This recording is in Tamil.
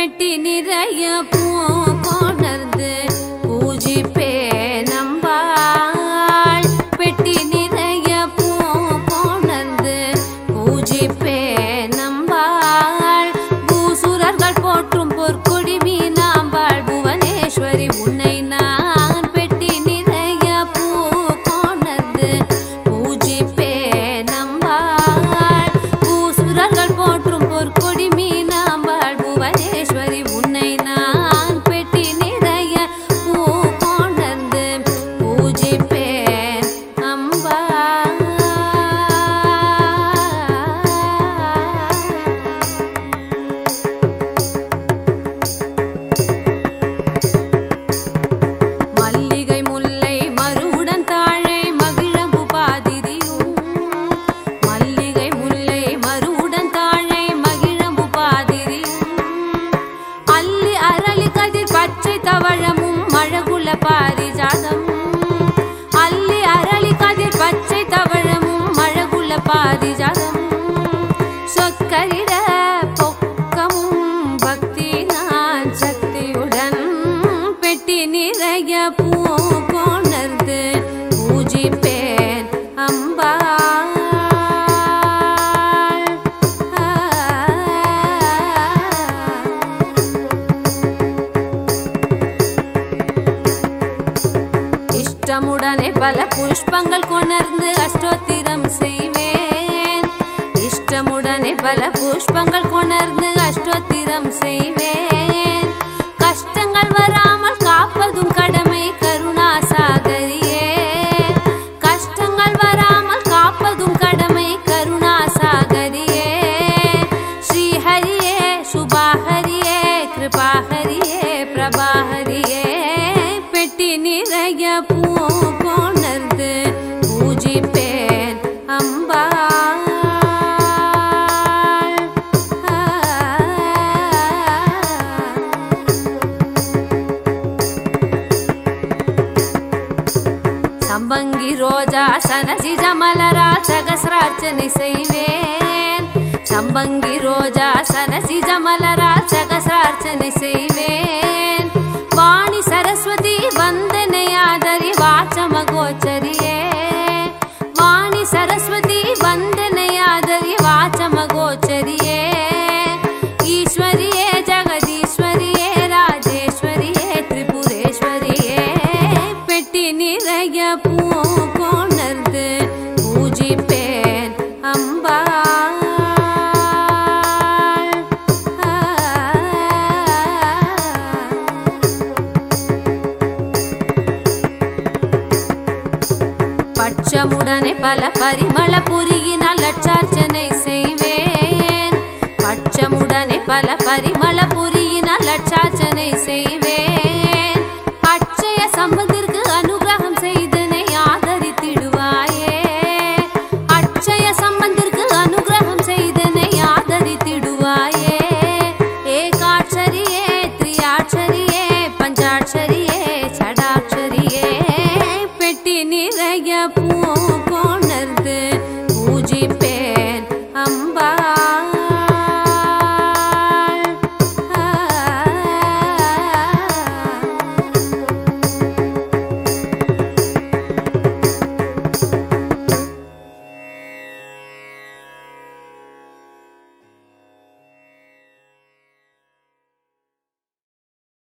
பெட்டி நிறைய பூ கொணர்ந்து பூஜிப்பே நம்பாள் பெட்டி நிறைய பூ கொணர்ந்து பூஜிப்பே நம்பாள் பூசுரர்கள் போற்றும் பொற்கொடி மீனாம்பாள் புவனேஸ்வரி உன்னை நான் பெட்டி நிறைய பூ கொணர்ந்து பூஜிப்பே நம்பாள் பூசுரர்கள் போற்றும் பொற்கொடி மீனாம்பாள் புவனேஸ்வரி உன்னை நான் பெட்டி நிறைய பூ கொணர்ந்து பூஜிப்பேன் அம்பா மல்லிகை முல்லை மருடன் தாழை மகிழம்பு பாதிரியும் மல்லிகை முல்லை மருடன் தாழை மகிழம்பு பாதிரியும் அல்லி அரளி கதிர் பச்சை தவழமும் மழகுல பாரிஜாதம் அல்லி அரளி கதிர் பச்சை தவழமும் மழகுல பாரிஜாதம் சொற்கரிட பொக்கமும் பக்தி நான் சக்தியுடன் பெட்டி நிறைய பூ கொணர்ந்து பூஜிப்பேன் அம்பாள் ஆ. இஷ்டமுடனே பல புஷ்பங்கள் கொணர்ந்து அஷ்டோத்திரம் செய்வேன் இஷ்டமுடனே பல புஷ்பங்கள் கொணர்ந்து அஷ்டோத்திரம் செய்வேன் கஷ்டங்கள் வராமல் காப்பதும் கடமை கருணாசாகரியே கஷ்டங்கள் வராமல் காப்பதும் கடமை கருணாசாகரியே ஸ்ரீஹரியே சுபாஹரியே கிருபாஹரியே பிரபாஹரியே பெட்டி நிறைய பூ கொணர்ந்து பூஜிப்பேன் அம்பாள் ஆ. சம்பங்கி ரோஜா சனசிஜ மலரா சகசிரார்ச்சனை செய்வேன் சம்பங்கி ரோஜா சனசிஜ மலரா சகசிரார்ச்சனை செய்வேன் வாணி சரஸ்வதி வந்தனையாதரி வாச்சம கோச்சரியே வாணி சரஸ்வதி வந்தனையாதரி வாச்சம கோச்சரியே ஈஸ்வரியே ஜெகதீஸ்வரியே ராஜேஸ்வரியே திரிபுரேஸ்வரியே பெட்டி நிறைய பூ கொணர்ந்து பூஜிப்பேன் அம்பாள் ஆ. பட்சமுடனே பல பரிமள புரியினால் லட்சார்ச்சனை செய்வேன் பட்சமுடனே பல பரிமள புரியினால் லட்சார்ச்சனை செய்வேன்